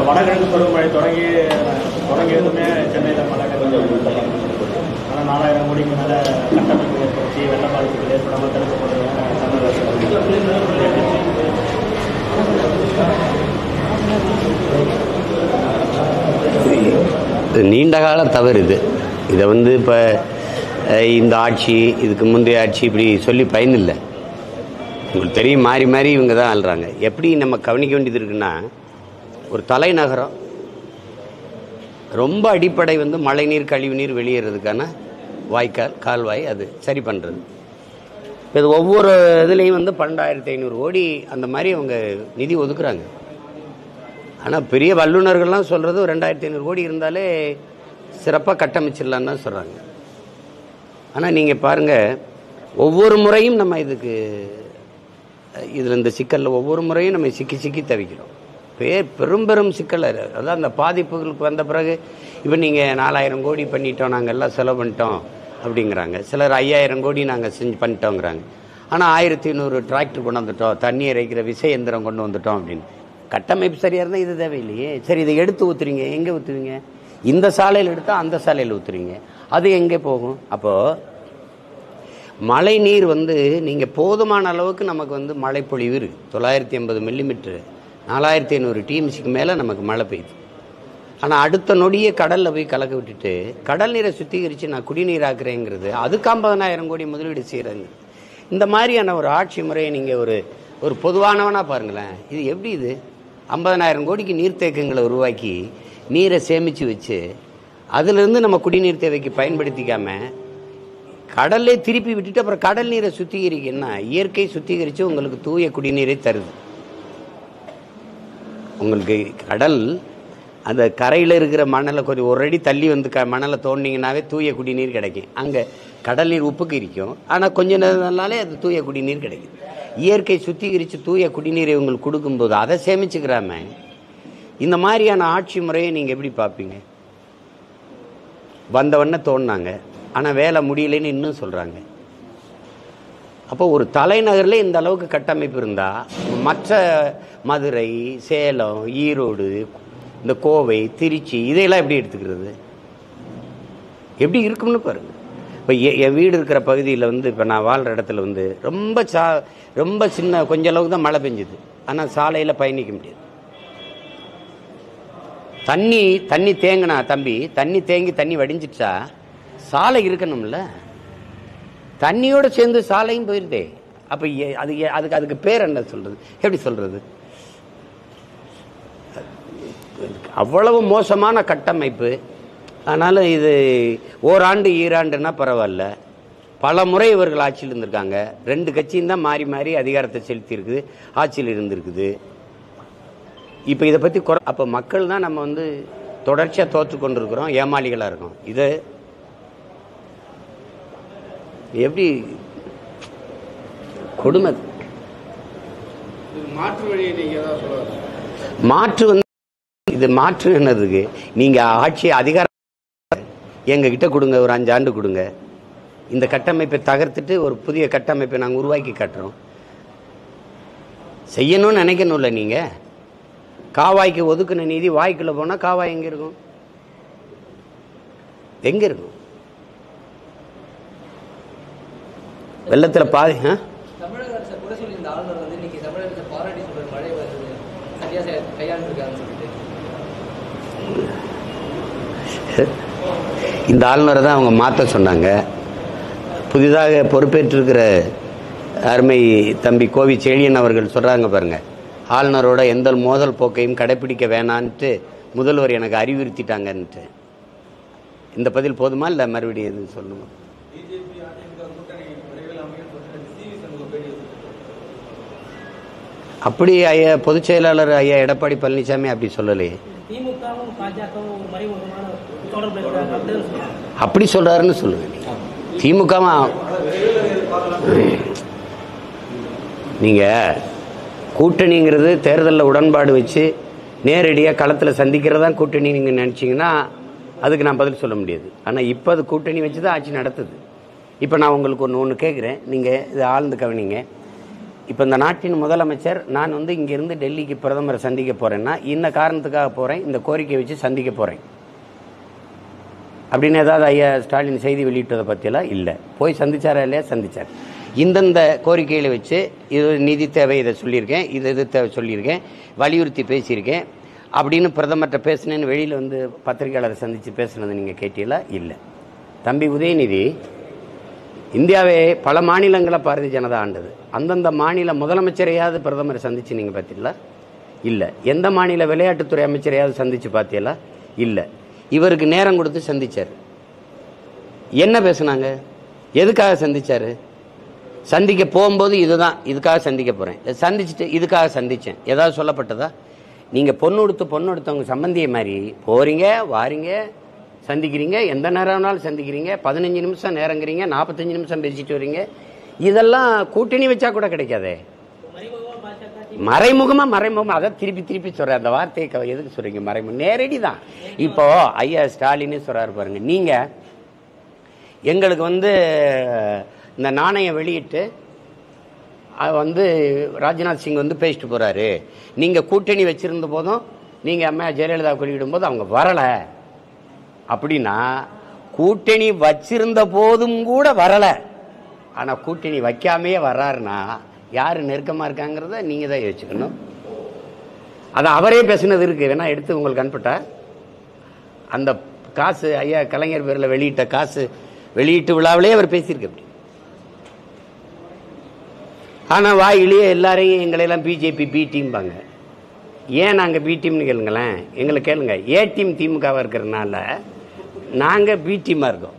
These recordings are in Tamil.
வடகிழக்கு பருவமழை தொடங்கி தொடங்கியதுமே சென்னையில் மழை கொஞ்சம் ஆனால் நாலாயிரம் கோடிக்கு மேலே கட்டமைப்பு ஏற்படுத்தி வெள்ள பாதிப்புகள் ஏற்படாமல் தடுக்கப்படுறதுங்க இது நீண்ட கால தவறு இது இதை வந்து இப்போ இந்த ஆட்சி இதுக்கு முந்தைய ஆட்சி இப்படி சொல்லி பயனில்லை உங்களுக்கு தெரியும் மாறி மாறி இவங்க தான் ஆள்றாங்க எப்படி நம்ம கவனிக்க வேண்டியது இருக்குன்னா ஒரு தலைநகரம் ரொம்ப அடிப்படை வந்து மழைநீர் கழிவுநீர் வெளியேறதுக்கான வாய்க்கால் கால்வாய் அது சரி பண்ணுறது இது ஒவ்வொரு இதுலேயும் வந்து பன்னெண்டாயிரத்தி ஐநூறு கோடி அந்த மாதிரி அவங்க நிதி ஒதுக்குறாங்க ஆனால் பெரிய வல்லுநர்கள்லாம் சொல்கிறது ஒரு ரெண்டாயிரத்தி ஐநூறு கோடி இருந்தாலே சிறப்பாக கட்டமைச்சிடலான்னு தான் சொல்கிறாங்க ஆனால் நீங்கள் பாருங்கள் ஒவ்வொரு முறையும் நம்ம இதுக்கு இதில் இந்த சிக்கலில் ஒவ்வொரு முறையும் நம்ம சிக்கி சிக்கி தவிக்கிறோம் பே பெரும் பெரும் சிக்கல் அது. அதான் அந்த பாதிப்புகளுக்கு வந்த பிறகு இப்போ நீங்கள் நாலாயிரம் கோடி பண்ணிட்டோம் நாங்கள் எல்லாம் செலவு பண்ணிட்டோம் அப்படிங்கிறாங்க சிலர் ஐயாயிரம் கோடி நாங்கள் செஞ்சு பண்ணிட்டோங்கிறாங்க ஆனால் ஆயிரத்தி ஐநூறு டிராக்டர் கொண்டு வந்துட்டோம் தண்ணி இறைக்கிற விசை எந்திரம் கொண்டு வந்துட்டோம் அப்படின்னு கட்டமைப்பு சரியாக இருந்தால் இது தேவையில்லையே சரி இதை எடுத்து ஊற்றுறீங்க எங்கே ஊற்றுவீங்க இந்த சாலையில் எடுத்தால் அந்த சாலையில் ஊற்றுறீங்க அது எங்கே போகும் அப்போது மழை நீர் வந்து நீங்கள் போதுமான அளவுக்கு நமக்கு வந்து மழை பொழிவு இருக்கு தொள்ளாயிரத்தி எண்பது மில்லிமீட்டர் நாலாயிரத்தி ஐநூறு டிஎம்சிக்கு மேலே நமக்கு மழை பெய்யுது ஆனால் அடுத்த நொடியே கடலில் போய் கலக்க விட்டுட்டு கடல் நீரை சுத்திகரித்து நான் குடிநீர் ஆக்குறேங்கிறது அதுக்கு ஐம்பதனாயிரம் கோடி முதலீடு செய்கிறாங்க இந்த மாதிரியான ஒரு ஆட்சி முறையை நீங்கள் ஒரு ஒரு பொதுவானவனாக பாருங்களேன் இது எப்படி இது ஐம்பதனாயிரம் கோடிக்கு நீர்த்தேக்கங்களை உருவாக்கி நீரை சேமித்து வச்சு அதிலிருந்து நம்ம குடிநீர் தேவைக்கு பயன்படுத்திக்காம கடல்லே திருப்பி விட்டுட்டு அப்புறம் கடல் நீரை சுத்திகரிக்கன்னா இயற்கை சுத்திகரித்து உங்களுக்கு தூய குடிநீரை தருது உங்களுக்கு கடல் அந்த கரையில் இருக்கிற மணலை கொஞ்சம் ஒரு அடி தள்ளி வந்து க மணலை தோண்டிங்கனாவே தூய குடிநீர் கிடைக்கும் அங்கே கடல் நீர் உப்புக்கு இருக்கும் ஆனால் கொஞ்ச நேரம்னாலே அது தூய குடிநீர் கிடைக்கும் இயற்கை சுத்திகரித்து தூய குடிநீரை உங்களுக்கு கொடுக்கும்போது அதை சேமிச்சுக்கிறாம இந்த மாதிரியான ஆட்சி முறையை நீங்கள் எப்படி பார்ப்பீங்க வந்தவொடனே தோண்டினாங்க ஆனால் வேலை முடியலைன்னு இன்னும் சொல்கிறாங்க அப்போ ஒரு தலைநகரில் இந்த அளவுக்கு கட்டமைப்பு இருந்தால் மற்ற மதுரை சேலம் ஈரோடு இந்த கோவை திருச்சி இதையெல்லாம் எப்படி எடுத்துக்கிறது எப்படி இருக்கும்னு பாருங்க இப்போ என் வீடு இருக்கிற பகுதியில் வந்து இப்போ நான் வாழ்கிற இடத்துல வந்து ரொம்ப சா ரொம்ப சின்ன கொஞ்ச அளவுக்கு தான் மழை பெஞ்சுது ஆனால் சாலையில் பயணிக்க முடியாது தண்ணி தண்ணி தேங்கினா தம்பி தண்ணி தேங்கி தண்ணி வடிஞ்சிட்டா சாலை இருக்கணும்ல தண்ணியோடு சேர்ந்து சாலையும் போயிருதே அப்போ ஏ- அது ஏ- அதுக்கு அதுக்கு பேர் என்ன சொல்றது எப்படி சொல்றது அவ்வளவு மோசமான கட்டமைப்பு அதனால் இது ஓராண்டு ஈராண்டுன்னா பரவாயில்ல பல முறை இவர்கள் ஆட்சியில் இருந்திருக்காங்க ரெண்டு கட்சியும் தான் மாறி மாறி அதிகாரத்தை செலுத்தி இருக்குது ஆட்சியில் இருந்திருக்குது இப்போ இதை பற்றி குறை அப்போ மக்கள் தான் நம்ம வந்து தொடர்ச்சியாக தோற்று கொண்டிருக்கிறோம் ஏமாளிகளாக இருக்கோம் இது எப்படி கொடுமை அது. மாற்று வழியை நீங்கள் தான் சொல்லுவாங்க மாற்று வந்து இது மாற்று என்னதுக்கு நீங்க ஆட்சி அதிகாரம் எங்க கிட்ட கொடுங்க ஒரு அஞ்சு ஆண்டு கொடுங்க இந்த கட்டமைப்பை தகர்த்துட்டு ஒரு புதிய கட்டமைப்பை நாங்கள் உருவாக்கி காட்டுறோம் செய்யணும்னு நினைக்கணும்ல நீங்க காவாய்க்கு ஒதுக்குன நிதி வாய்க்குள்ள போனா காவாய் எங்க இருக்கும் எங்க இருக்கும் வெள்ளத்துல பாதி ஆ? தமிழக அரசை குறை சொல்லி இந்த ஆளுநர் வந்து இன்னைக்கு தமிழகத்தை பாராட்டி சொல்ற மழை வருது சரியா செ- கையாண்டுருக்காருன்னு சொல்லிட்டு இந்த ஆளுநரை தான் அவங்க மாற்ற சொன்னாங்க புதிதாக பொறுப்பேற்றிருக்கிற அருமை தம்பி கோவி செழியன் அவர்கள் சொல்கிறாங்க பாருங்க ஆளுநரோட எந்த மோதல் போக்கையும் கடைப்பிடிக்க வேணான்ட்டு முதல்வர் எனக்கு அறிவுறுத்திட்டாங்கன்ட்டு இந்த பதில் போதுமா இல்லை மறுபடியும் எதுவும் சொல்லணுமா அப்படி ஐயா பொதுச் செயலாளர் ஐயா எடப்பாடி பழனிசாமி அப்படி சொல்லலையே திமுகவும் பாஜகவும் ஒரு மறைமுகமான தொடர்பு இருக்கிறாங்க அப்படின்னு சொல்றாங்க அப்படி சொல்றாருன்னு சொல்லுங்க நீங்க திமுகவா நீங்க கூட்டணிங்கிறது தேர்தலில் உடன்பாடு வச்சு நேரடியாக களத்தில் சந்திக்கிறதா கூட்டணி நீங்கள் நினச்சிங்கன்னா அதுக்கு நான் பதில் சொல்ல முடியாது ஆனால் இப்போ அது கூட்டணி வச்சு தான் ஆட்சி நடத்துது இப்போ நான் உங்களுக்கு ஒன்று ஒன்று கேட்குறேன் நீங்கள் இதை ஆழ்ந்து கவனிங்க இப்போ இந்த நாட்டின் முதலமைச்சர் நான் வந்து இங்கிருந்து டெல்லிக்கு பிரதமரை சந்திக்க போறேன்னா இந்த காரணத்துக்காக போறேன் இந்த கோரிக்கையை வச்சு சந்திக்க போறேன் அப்படின்னு ஏதாவது ஐயா ஸ்டாலின் செய்தி வெளியிட்டதை பற்றியெல்லாம் இல்லை போய் சந்திச்சாரா இல்லையா சந்திச்சார் இந்தந்த கோரிக்கைகளை வச்சு இது நிதி தேவை இதை சொல்லியிருக்கேன் இது இது தேவை சொல்லியிருக்கேன் வலியுறுத்தி பேசியிருக்கேன் அப்படின்னு பிரதமர்கிட்ட பேசினேன்னு வெளியில் வந்து பத்திரிகையாளரை சந்தித்து பேசுனது நீங்கள் கேட்டீங்களா இல்லை தம்பி உதயநிதி இந்தியாவே பல மாநிலங்களை பாரதிய ஜனதா ஆண்டது அந்தந்த மாநில முதலமைச்சரையாவது பிரதமரை சந்திச்சு நீங்கள் பார்த்தீங்களா இல்லை எந்த மாநில விளையாட்டுத்துறை அமைச்சரையாவது சந்திச்சு பார்த்தீங்களா இல்லை இவருக்கு நேரம் கொடுத்து சந்திச்சார் என்ன பேசுனாங்க எதுக்காக சந்திச்சாரு சந்திக்க போகும்போது இதுதான் இதுக்காக சந்திக்க போறேன் சந்திச்சுட்டு இதுக்காக சந்திச்சேன் ஏதாவது சொல்லப்பட்டதா நீங்க பொண்ணு கொடுத்து பொண்ணு எடுத்தவங்க சம்பந்திய மாதிரி போறீங்க வாரீங்க சந்திக்கிறீங்க எந்த நேரம் வேணாலும் சந்திக்கிறீங்க பதினஞ்சு நிமிஷம் நேரங்கிறீங்க நாற்பத்தஞ்சு நிமிஷம் பேசிட்டு வரீங்க இதெல்லாம் கூட்டணி வச்சா கூட கிடைக்காதே மறைமுகமாக பாஜக மறைமுகமா மறைமுகமா அதை திருப்பி திருப்பி சொல்றேன் அந்த வார்த்தையை க- எதுக்கு சொல்றீங்க மறைமுகம் நேரடி தான் இப்போ ஐயா ஸ்டாலினே சொல்றாரு பாருங்க நீங்க எங்களுக்கு வந்து இந்த நாணயம் வெளியிட்டு அது வந்து ராஜ்நாத் சிங் வந்து பேசிட்டு போறாரு நீங்க கூட்டணி வச்சிருந்த போதும் நீங்க அம்மா ஜெயலலிதா வெளியிடும் போது அவங்க வரல அப்படின்னா கூட்டணி வச்சிருந்த போதும் கூட வரல ஆனா கூட்டணி வைக்காமையே வர்றாருன்னா யாரு நெருக்கமா இருக்காங்கிறத நீங்க தான் யோசிச்சுக்கணும் அது அவரே பேசினது இருக்கு வேணா எடுத்து உங்களுக்கு அனுப்பிட்டா அந்த காசு ஐயா கலைஞர் பேர்ல வெளியிட்ட காசு வெளியீட்டு விழாவிலே அவர் பேசியிருக்கு அப்படி ஆனா வாயிலேயே எல்லாரையும் எங்களையெல்லாம் பிஜேபி பி டீம்பாங்க ஏன் நாங்க பி டீம்னு கேளுங்களேன் எங்களை கேளுங்க ஏ டீம் திமுகவா இருக்கிறதுனால நாங்க பி டீமா இருக்கோம்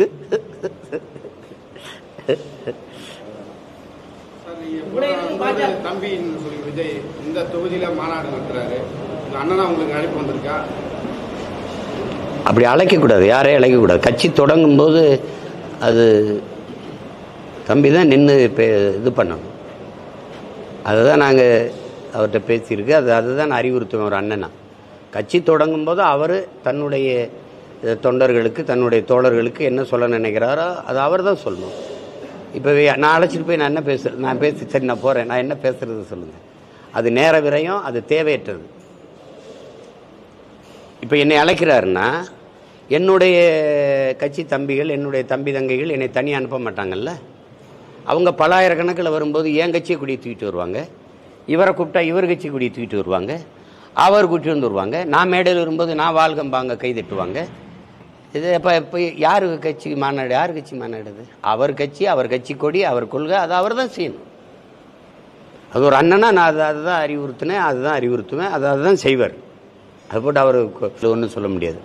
சார், நீங்க உங்களோட தம்பின்னு சொல்லி விஜய் இந்த தொகுதியில மாநாடு நடத்துறாரு உங்க அண்ணனா உங்களுக்கு அழைப்பு வந்திருக்கா அப்படி அழைக்கக்கூடாது யாரையும் அழைக்கக்கூடாது கட்சி தொடங்கும் போது அது தம்பி தான் நின்று இது பண்ணணும் அதுதான் நாங்கள் அவர்கிட்ட பேசியிருக்கு அது அதுதான் அறிவுறுத்துவோம் ஒரு அண்ணனா கட்சி தொடங்கும் போது அவர் தன்னுடைய அஹ், தொண்டர்களுக்கு தன்னுடைய தோழர்களுக்கு என்ன சொல்ல நினைக்கிறாரோ அது அவர் தான் சொல்லணும் இப்போ நான் அழைச்சிட்டு போய் நான் என்ன பேசுறது நான் பேசி சரி நான் போகிறேன் நான் என்ன பேசுறது சொல்லுங்கள் அது நேர விரயம் அது தேவையற்றது இப்போ என்னை அழைக்கிறாருன்னா என்னுடைய கட்சி தம்பிகள் என்னுடைய தம்பி தங்கைகள் என்னை தனியாக அனுப்ப மாட்டாங்கல்ல அவங்க பலாயிரக்கணக்கில் வரும்போது என் கட்சியை கூடி தூக்கிட்டு வருவாங்க இவரை கூப்பிட்டா இவர் கட்சி கூடி தூக்கிட்டு வருவாங்க அவர் கூட்டிட்டு வந்து வருவாங்க நான் மேடையில் வரும்போது நான் வாழ்கம்பாங்க கை தட்டுவாங்க இது இப்போ இப்போ யார் கட்சி மாநாடு யார் கட்சி மாநாடு இது அவர் கட்சி அவர் கட்சி கொடி அவர் கொள்கை அது அவர் தான் செய்யணும் அது ஒரு அண்ணனா நான் அதை அதுதான் அறிவுறுத்தினேன் அதுதான் அறிவுறுத்துவேன் அதை அதுதான் செய்வார் அது போட்டு அவர் ஒன்றும் சொல்ல முடியாது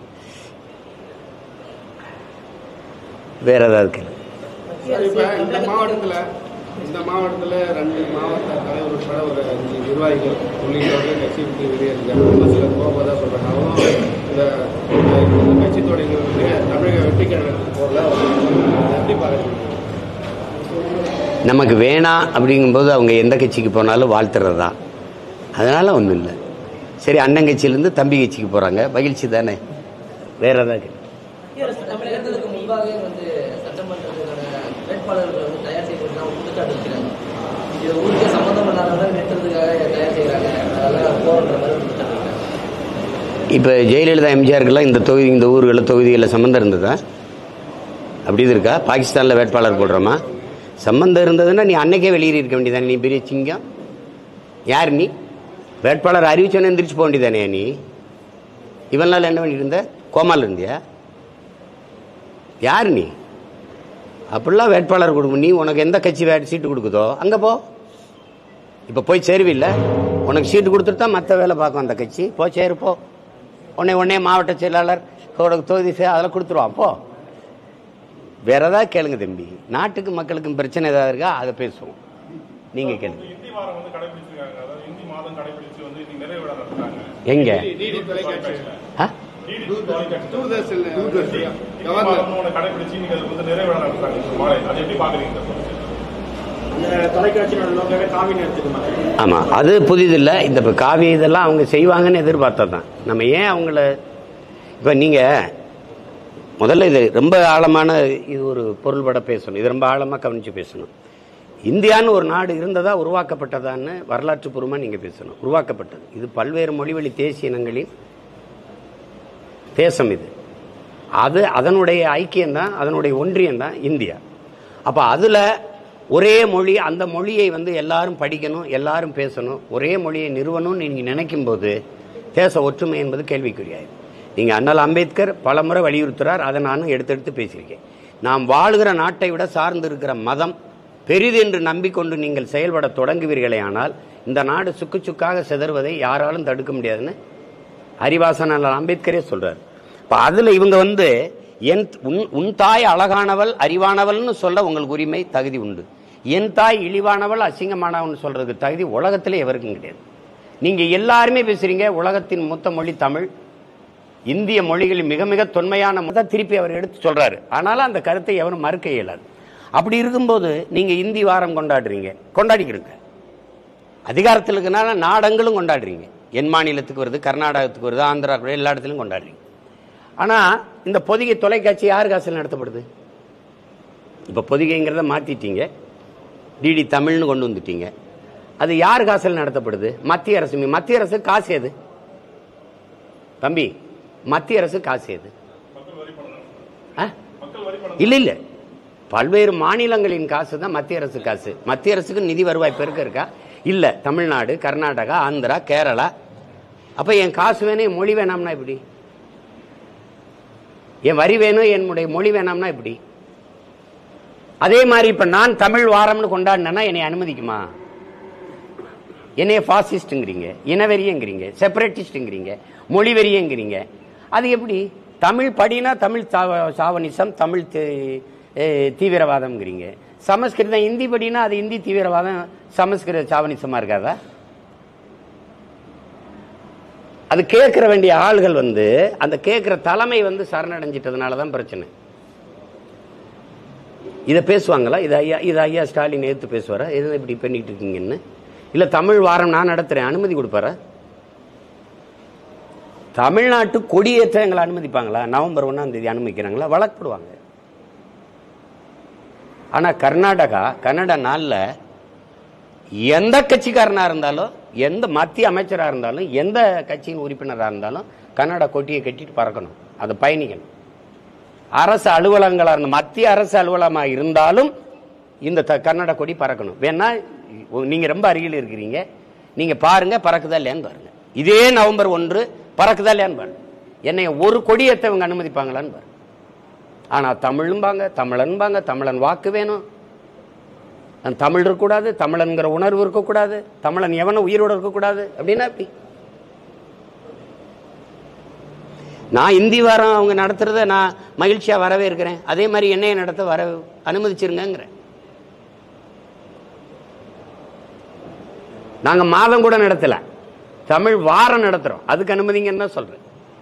வேற ஏதாவது கேளு சார், இப்ப இந்த மாவட்டத்துல இந்த மாவட்டத்துல ரெண்டு மாவட்ட தலைவர் உட்பட ஒரு அஞ்சு நிர்வாகிகள் உள்ளிட்டவர்கள் கட்சி விட்டு வெளியேறிருக்காங்க ஒரு சிலர் போவதா சொல்றாங்க அவங்களும் இந்த இந்த கட்சி தொடங்கிறதுக்கு தமிழக வெற்றி கழகத்துக்கு போகல அதை எப்படி பாக்குறீங்க நமக்கு வேணாம் அப்படிங்கும்போது அவங்க எந்த கட்சிக்கு போனாலும் வாழ்த்துறது தான் அதனால ஒன்றும் இல்லை சரி அண்ணன் கட்சியிலேருந்து தம்பி கட்சிக்கு போகிறாங்க மகிழ்ச்சி தானே வேற ஏதாவது கேளு. தேர்தலுக்கு முன்பாகவே வந்து சட்டமன்றத்துக்கான வேட்பாளர்கள் வந்து தயார் செய்யறது தான் குற்றச்சாட்டு வைக்கிறாங்க இது ஊருக்கே சம்மந்தம் இல்லாதவங்க நிறுத்துறதுக்காக தயார் செய்யறாங்க அதெல்லாம் போன்ற மாதிரி குற்றச்சாட்டு வைக்கிறாங்க இப்போ ஜெயலலிதா எம்ஜிஆருக்கெல்லாம் இந்த தொகுதி இந்த ஊர்களில் தொகுதிகளில் சம்மந்தம் இருந்ததா அப்படி இது இருக்கா பாகிஸ்தானில் வேட்பாளர் போடுறோமா சம்மந்தம் இருந்ததுன்னா நீ அன்னைக்கே வெளியேறி இருக்க வேண்டியதானே நீ பெரிய சிங்கம் யார் நீ வேட்பாளர் அறிவிச்சோன்னு எந்திரிச்சு போக வேண்டியதானே நீ இவன் நாள் என்ன பண்ணிட்டு இருந்த கோமால இருந்தியா யார் நீ அப்படிலாம் வேட்பாளர் கொடுக்கும் நீ உனக்கு எந்த கட்சி வே சீட்டு கொடுக்குதோ அங்கே போ இப்போ போய் சேருவில்ல உனக்கு சீட்டு கொடுத்துட்டு தான் மற்ற வேலை பார்க்கும் அந்த கட்சி போ சேரு போ உடனே உடனே மாவட்ட செயலாளர் உனக்கு தொகுதி செ- அதெல்லாம் கொடுத்துருவான் போ வேற ஏதாவது கேளுங்க தம்பி நாட்டுக்கு மக்களுக்கும் பிரச்சனை ஏதாவது இருக்கா அதை பேசுவோம் நீங்க கேளுங்க இந்தி வாரம் வந்து கடைபிடிச்சிருக்காங்க அதாவது இந்தி மாதம் கடைபிடிச்சு வந்து இன்னைக்கு நிறைவு விழா நடத்துறாங்க எங்க டிடி தொலைக்காட்சி ஆ? டிடி தொலைக்காட்சி தூர்தர்ஷன் இந்தி கவர்னர் மாதம்னு ஒண்ணு கடைபிடிச்சு இன்னைக்கு அது வந்து நிறைவு விழா நடத்துறாங்க இந்த மாலை அதை எப்படி பாக்குறீங்க இந்த தொலைக்காட்சியோட நோக்கமே காவி நேரத்துக்கு மாதிரி ஆமா அது புதிதில்லை இந்த இப்ப காவி இதெல்லாம் அவங்க செய்வாங்கன்னு எதிர்பார்த்தது தான் நம்ம ஏன் அவங்கள இப்ப நீங்க முதல்ல இது ரொம்ப ஆழமான இது ஒரு பொருள்பட பேசணும் இது ரொம்ப ஆழமா கவனிச்சு பேசணும் இந்தியான்னு ஒரு நாடு இருந்ததா உருவாக்கப்பட்டதான்னு வரலாற்று பூர்வமாக நீங்கள் பேசணும் உருவாக்கப்பட்டது இது பல்வேறு மொழிவழி தேசிய இனங்களின் தேசம் இது அது அதனுடைய ஐக்கியம்தான் அதனுடைய ஒன்றியம் தான் இந்தியா அப்போ அதில் ஒரே மொழி அந்த மொழியை வந்து எல்லாரும் படிக்கணும் எல்லாரும் பேசணும் ஒரே மொழியை நிறுவணும்னு நீங்கள் நினைக்கும் போது தேச ஒற்றுமை என்பது கேள்விக்குரியாது நீங்கள் அண்ணல் அம்பேத்கர் பலமுறை வலியுறுத்துறார் அதை நானும் எடுத்து எடுத்து பேசியிருக்கேன் நாம் வாழுகிற நாட்டை விட சார்ந்து இருக்கிற மதம் பெரிது என்று நம்பிக்கொண்டு நீங்கள் செயல்பட தொடங்குவீர்களே ஆனால் இந்த நாடு சுக்கு சுக்காக சிதறுவதை யாராலும் தடுக்க முடியாதுன்னு அறிவாசன் அண்ணல் அம்பேத்கரே சொல்றார் இப்ப அதுல இவங்க வந்து என் உன் உன் தாய் அழகானவள் அறிவானவள்னு சொல்ல உங்களுக்கு உரிமை தகுதி உண்டு என் தாய் இழிவானவள் அசிங்கமானவள்னு சொல்றதுக்கு தகுதி உலகத்திலே எவருக்கும் கிடையாது நீங்க எல்லாருமே பேசுறீங்க உலகத்தின் மூத்த மொழி தமிழ் இந்திய மொழிகளில் மிக மிக தொன்மையான முத திருப்பி அவர் எடுத்து சொல்றாரு ஆனாலும் அந்த கருத்தை எவரும் மறுக்க இயலாது அப்படி இருக்கும்போது நீங்க இந்தி வாரம் கொண்டாடுறீங்க கொண்டாடிக்கிறீங்க அதிகாரத்தில் இருக்கனால நாடங்களும் கொண்டாடுறீங்க என் மாநிலத்துக்கு வருது கர்நாடகத்துக்கு வருது ஆந்திரா எல்லா இடத்துலையும் கொண்டாடுறீங்க ஆனா இந்த பொதிகை தொலைக்காட்சி யார் காசில் நடத்தப்படுது இப்ப பொதிகைங்கிறத மாத்திட்டீங்க டிடி தமிழ்னு கொண்டு வந்துட்டீங்க அது யார் காசில் நடத்தப்படுது மத்திய அரசு மீ- மத்திய அரசு காசு எது தம்பி மத்திய அரசு காசு எது ஆ? இல்ல இல்ல பல்வேறு மாநிலங்களின் காசு தான் மத்திய அரசு காசு மத்திய அரசுக்கு நிதி வருவாய் பெருக்க இருக்கா இல்ல தமிழ்நாடு கர்நாடகா ஆந்திரா கேரளா அப்ப என் காசு வேணும் என் மொழி வேணாம்னா இப்படி என் வரி வேணும் என்னுடைய மொழி வேணாம்னா இப்படி அதே மாதிரி இப்ப நான் தமிழ் வாரம்னு கொண்டாடினேன்னா என்னை அனுமதிக்குமா என்னைய பாசிஸ்ட்ங்கிறீங்க இனவெறியங்கிறீங்க செப்பரேட்டிஸ்ட்ங்கிறீங்க மொழி வெறியங்கிறீங்க அது எப்படி தமிழ் படினா தமிழ் சாவ- சாவனிசம் தமிழ் தீ- அஹ் தீவிரவாதம்ங்கிறீங்க சமஸ்கிருதம் இந்தி படினா அது இந்தி தீவிரவாதம் சமஸ்கிருத சாவனிசமா இருக்காதா அது கேட்கற வேண்டிய ஆள்கள் வந்து அந்த கேட்கிற தலைமை வந்து சரணடைஞ்சிட்டதுனால தான் பிரச்சனை இதை பேசுவாங்களா இது ஐயா இது ஐயா ஸ்டாலின் ஏத்து பேசுவாரா எது இப்படி பண்ணிட்டு இருக்கீங்கன்னு இல்ல தமிழ் வாரம் நான் நடத்துறேன் அனுமதி கொடுப்பாரா தமிழ்நாட்டு கொடியேற்ற எங்களை அனுமதிப்பாங்களா நவம்பர் ஒன்னாம் தேதி அனுமதிக்கிறாங்களா வழக்குடுவாங்க ஆனா கர்நாடகா கன்னட நாள்ல எந்த கட்சிக்காரனா இருந்தாலும் எந்த மத்திய அமைச்சரா இருந்தாலும் எந்த கட்சியின் உறுப்பினரா இருந்தாலும் கன்னட கொட்டியை கட்டிட்டு பறக்கணும் அது பயணிக்கணும் அரசு அலுவலகங்களா இருந்த மத்திய அரசு அலுவலகமா இருந்தாலும் இந்த த- கன்னட கொடி பறக்கணும் வேணா நீங்க ரொம்ப அருகில் இருக்கிறீங்க நீங்க பாருங்க பறக்குதா இல்லையான்னு பாருங்க இதே நவம்பர் ஒன்று பறக்குதா இல்லையான்னு பாருங்க என்னை ஒரு கொடியேற்ற இவங்க அனுமதிப்பாங்களான்னு பாருங்க ஆனா தமிழும்பாங்க தமிழன்பாங்க தமிழன் வாக்கு வேணும் அந்த தமிழ் இருக்கக்கூடாது தமிழன்கிற உணர்வு இருக்கக்கூடாது தமிழன் எவனும் உயிரோடு இருக்கக்கூடாது அப்படின்னா எப்படி நான் இந்தி வாரம் அவங்க நடத்துறத நான் மகிழ்ச்சியா வரவே இருக்கிறேன் அதே மாதிரி என்னைய நடத்த வர அனுமதிச்சிருங்கிறேன் நாங்க மாதம் கூட நடத்தல தமிழ் வாரம் நடத்துறோம் அதுக்கு அனுமதிங்கன்னு தான் சொல்றேன்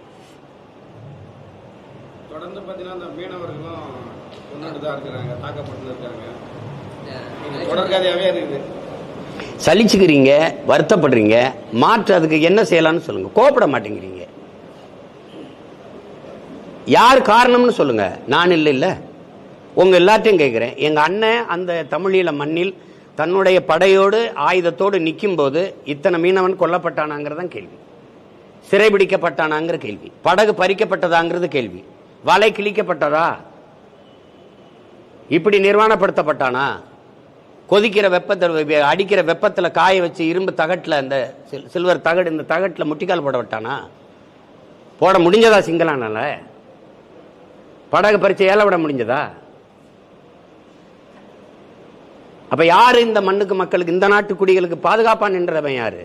தொடர்ந்து பார்த்தீங்கன்னா அந்த மீனவர்களும் கொண்டுட்டு தான் இருக்கிறாங்க தாக்கப்பட்டு இருக்காங்க இது தொடர்கதையாவே இருக்குது சலிச்சுக்கிறீங்க வருத்தப்படுறீங்க மாற்று அதுக்கு என்ன செய்யலாம்னு சொல்லுங்க கோபப்பட மாட்டேங்கிறீங்க யார் காரணம்னு சொல்லுங்க நான் இல்லை இல்ல உங்க எல்லாத்தையும் கேட்கிறேன் எங்க அண்ணன் அந்த தமிழீழ மண்ணில் தன்னுடைய படையோடு ஆயுதத்தோடு நிற்கும் போது இத்தனை மீனவன் கொல்லப்பட்டானாங்கிறதான் கேள்வி சிறைபிடிக்கப்பட்டானாங்கிற கேள்வி படகு பறிக்கப்பட்டதாங்கிறது கேள்வி வலை கிழிக்கப்பட்டதா இப்படி நிர்வாணப்படுத்தப்பட்டானா கொதிக்கிற வெப்பத்தில் அடிக்கிற வெப்பத்துல காய வச்சு இரும்பு தகட்டுல அந்த சில்- சில்வர் தகடு இந்த தகட்டுல முட்டிக்கால் போட விட்டானா போட முடிஞ்சதா சிங்களானால படகு பறிச்சு ஏல விட முடிஞ்சதா அப்ப யாரு இந்த மண்ணுக்கு மக்களுக்கு இந்த நாட்டு குடிகளுக்கு பாதுகாப்பா நின்றவன் யாரு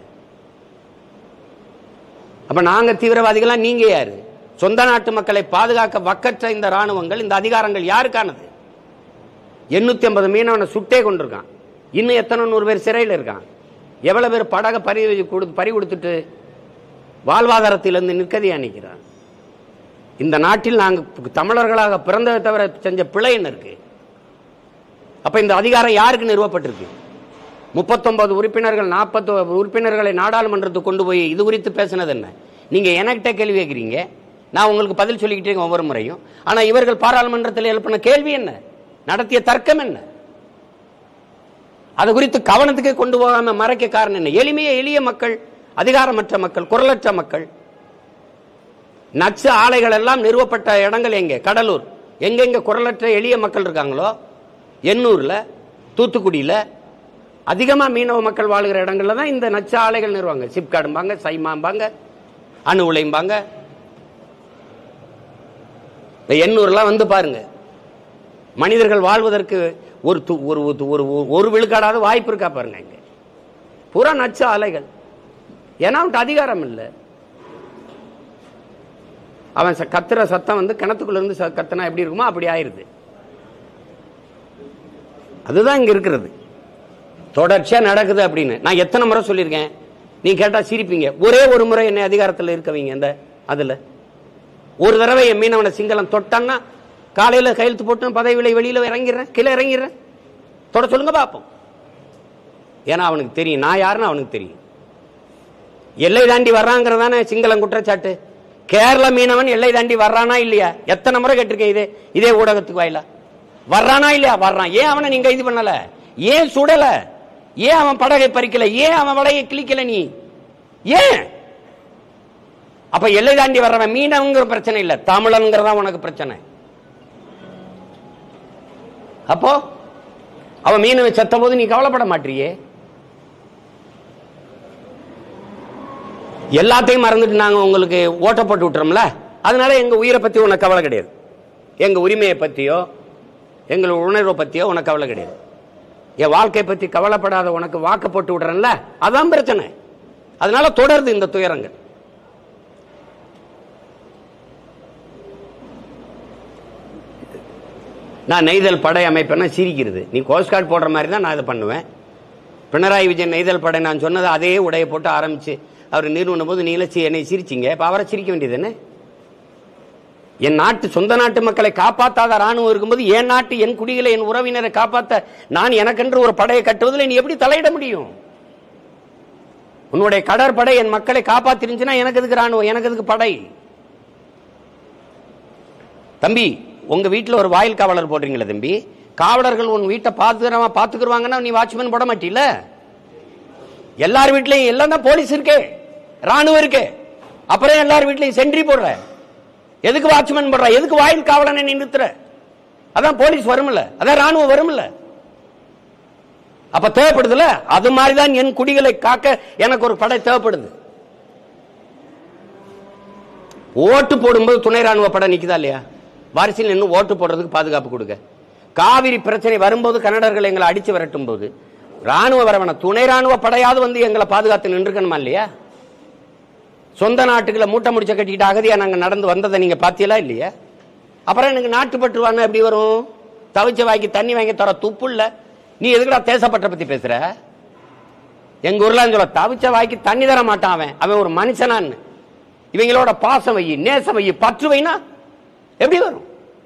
அப்ப நாங்க தீவிரவாதிகளா நீங்க யாரு சொந்த நாட்டு மக்களை பாதுகாக்க வக்கற்ற இந்த ராணுவங்கள் இந்த அதிகாரங்கள் யாருக்கானது எண்ணூத்தி ஐம்பது மீனவனை சுட்டே கொண்டிருக்கான் இன்னும் எத்தனை நூறு பேர் சிறையில் இருக்கான் எவ்வளவு பேர் படக பறி கொடு பறி கொடுத்துட்டு வாழ்வாதாரத்திலிருந்து நிற்கதியா நிற்கிறான் இந்த நாட்டில் நாங்கள் தமிழர்களாக பிறந்ததை தவிர செஞ்ச பிழை என்ன இருக்கு அப்ப இந்த அதிகாரம் யாருக்கு நிறுவப்பட்டிருக்கு முப்பத்தொன்பது உறுப்பினர்கள் நாற்பத்தி உறுப்பினர்களை நாடாளுமன்றத்துக்கு கொண்டு போய் இது குறித்து பேசினது என்ன நீங்க எனக்கிட்ட கேள்வி கேட்குறீங்க நான் உங்களுக்கு பதில் சொல்லிக்கிட்டே இருக்கேன் ஒவ்வொரு முறையும் ஆனா இவர்கள் பாராளுமன்றத்தில் எழுப்பின கேள்வி என்ன நடத்திய தர்க்கம் என்ன அது குறித்து கவனத்துக்கு கொண்டு போகாம மறைக்க காரணம் என்ன எளிமைய எளிய மக்கள் அதிகாரமற்ற மக்கள் குரலற்ற மக்கள் நச்சு ஆலைகள் எல்லாம் நிறுவப்பட்ட இடங்கள் எங்க கடலூர் எங்கெங்க குரலற்ற எளிய மக்கள் இருக்காங்களோ எண்ணூர்ல தூத்துக்குடியில அதிகமா மீனவ மக்கள் வாழ்கிற இடங்கள்ல தான் இந்த நச்சு ஆலைகள் நிறுவாங்க சிப்காடும்பாங்க சைமாம்பாங்க அணு உலைம்பாங்க இந்த எண்ணூர்லாம் வந்து பாருங்க மனிதர்கள் வாழ்வதற்கு ஒரு து- ஒரு ஒரு- ஒரு ஒரு விழுக்காடாவது வாய்ப்பு இருக்கா பாருங்க இங்க பூரா நச்சு ஆலைகள் ஏன்னா அவன்கிட்ட அதிகாரம் இல்லை அவன் ச- கத்துற சத்தம் வந்து கிணத்துக்குள்ள இருந்து ச- கத்துனா எப்படி இருக்குமோ அப்படி ஆயிருது அதுதான் இங்க இருக்கிறது தொடர்ச்சியா நடக்குது அப்படின்னு நான் எத்தனை முறை சொல்லியிருக்கேன் நீ கேட்டா சிரிப்பீங்க ஒரே ஒரு முறை என்னை அதிகாரத்தில் இருக்கவீங்க இந்த அதுல ஒரு தடவை என் மீனவனை சிங்களம் தொட்டான்னா காலையில கையெழுத்து போட்டு நான் பதவியில வெளியில இறங்கிடுறேன் கீழே இறங்கிடுறேன் தொட சொல்லுங்க பார்ப்போம் ஏன்னா அவனுக்கு தெரியும் நான் யாருன்னு அவனுக்கு தெரியும் எல்லை தாண்டி வர்றாங்கிறதானே சிங்களம் குற்றச்சாட்டு கேரள மீனவன் எல்லை தாண்டி வர்றானா இல்லையா எத்தனை முறை கேட்டிருக்கேன் இதே இதே ஊடகத்துக்கு வாயிலா வர்றானா இல்லையா வர்றான் ஏன் அவனை நீங்க இது பண்ணல ஏன் சுடல ஏன் அவன் படகை பறிக்கல ஏன் அவன் படகை கிழிக்கல நீ ஏன் அப்ப எல்லை தாண்டி வர்றவன் மீனவங்கிற பிரச்சனை இல்ல தமிழன்கிறதா உனக்கு பிரச்சனை அப்போ அவன் மீனவன் செத்த போது நீ கவலைப்பட மாட்டியே எல்லாத்தையும் மறந்துட்டு நாங்க உங்களுக்கு ஓட்ட போட்டு விட்டுறோம்ல அதனால எங்க உயிரை பத்தி உனக்கு கவலை கிடையாது எங்க உரிமையை பத்தியோ எங்கள் உணர்வை பத்தியோ உனக்கு கவலை கிடையாது என் வாழ்க்கை பத்தி கவலைப்படாத உனக்கு வாக்கு போட்டு விடுறேன்ல அதான் பிரச்சனை அதனால தொடருது இந்த துயரங்கள் நான் நெய்தல் படை அமைப்பேன்னா சிரிக்கிறது நீ கோஸ்ட் கார்டு போடுற மாதிரி தான் நான் இதை பண்ணுவேன் பினராயி விஜயன் நெய்தல் படை நான் சொன்னது அதே உடையை போட்டு ஆரம்பிச்சு அவர் நிறுவனம் போது நீல என்னை சிரிச்சிங்க இப்ப அவரை சிரிக்க வேண்டியது என்ன என் நாட்டு சொந்த நாட்டு மக்களை காப்பாத்தாத ராணுவம் இருக்கும்போது என் நாட்டு என் குடிகளை என் உறவினரை காப்பாத்த நான் எனக்கென்று ஒரு படையை கட்டுவதில் நீ எப்படி தலையிட முடியும் உன்னுடைய கடற்படை என் மக்களை காப்பாத்திருந்துச்சுன்னா எனக்கு எதுக்கு ராணுவம் எனக்கு எதுக்கு படை தம்பி உங்க வீட்டுல ஒரு வாயில் காவலர் போடுறீங்களா தம்பி காவலர்கள் உன் வீட்டை பாத்துக்கிறவா பாத்துக்குருவாங்கன்னா நீ வாட்ச்மேன் போட மாட்டீல எல்லார் வீட்லயும் எல்லாம் தான் போலீஸ் இருக்கே ராணுவம் இருக்கே அப்புறம் எல்லார் வீட்லயும் சென்ட்ரி போடுற எதுக்கு வாட்ச்மேன் போடுற எதுக்கு வாயில் காவலனை நீ நிறுத்துற அதான் போலீஸ் வரும்ல அதான் ராணுவம் வரும்ல அப்ப தேவைப்படுதுல அது மாதிரிதான் என் குடிகளை காக்க எனக்கு ஒரு படை தேவைப்படுது ஓட்டு போடும்போது துணை ராணுவ படை நிக்குதா இல்லையா வாரிசில் நின்று ஓட்டு போடுறதுக்கு பாதுகாப்பு கொடுக்க காவிரி பிரச்சனை வரும்போது கன்னடர்கள் எங்களை அடிச்சு விரட்டும் போது ராணுவ வரவன துணை ராணுவ படையாவது வந்து எங்களை பாதுகாத்து நின்றுக்கணுமா இல்லையா சொந்த நாட்டுக்குள்ள மூட்டை முடிச்ச கட்டிக்கிட்டு அகதியா நாங்க நடந்து வந்ததை நீங்க பாத்தீங்களா இல்லையா அப்புறம் எனக்கு நாட்டுப்பற்று வாங்க எப்படி வரும் தவிச்ச வாங்கி தண்ணி வாங்கி தர துப்பு இல்ல நீ எதுக்குடா தேசப்பற்ற பத்தி பேசுற எங்க ஊர்ல சொல்ல தவிச்ச வாய்க்கு தண்ணி தர மாட்டான் அவன் அவன் ஒரு மனுஷனான்னு இவங்களோட பாசம் வை நேசம் வை பற்று வைனா எப்படி வரும்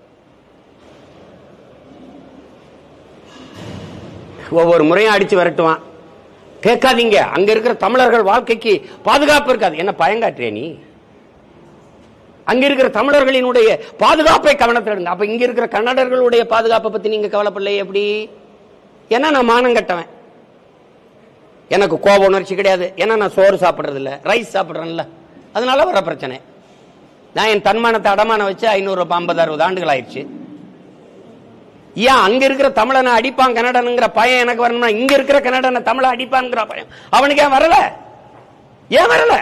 ஒவ்வொரு முறையும் அடிச்சு விரட்டுவான் கேட்காதீங்க அங்க இருக்கிற தமிழர்கள் வாழ்க்கைக்கு பாதுகாப்பு இருக்காது என்ன பயங்காற்றிய நீ அங்க இருக்கிற தமிழர்களினுடைய பாதுகாப்பை கவனத்தில் எடுங்க அப்ப இங்க இருக்கிற கன்னடர்களுடைய பாதுகாப்பை பத்தி நீங்க கவலைப்படல எப்படி ஏன்னா நான் மானம் கட்டவன் எனக்கு கோப உணர்ச்சி கிடையாது ஏன்னா நான் சோறு சாப்பிடுறது இல்ல ரைஸ் சாப்பிடுறேன்ல அதனால வர பிரச்சனை நான் என் தன்மானத்தை அடமானம் வச்சு ஐநூறு ஐம்பது அறுபது ஆண்டுகள் ஆயிடுச்சு ஏன் அங்க இருக்கிற தமிழனை அடிப்பான் கன்னடனுங்கிற பயம் எனக்கு வரணும்னா இங்க இருக்கிற கன்னடனை தமிழை அடிப்பான்ங்கிற பயம் அவனுக்கு ஏன் வரல ஏன் வரல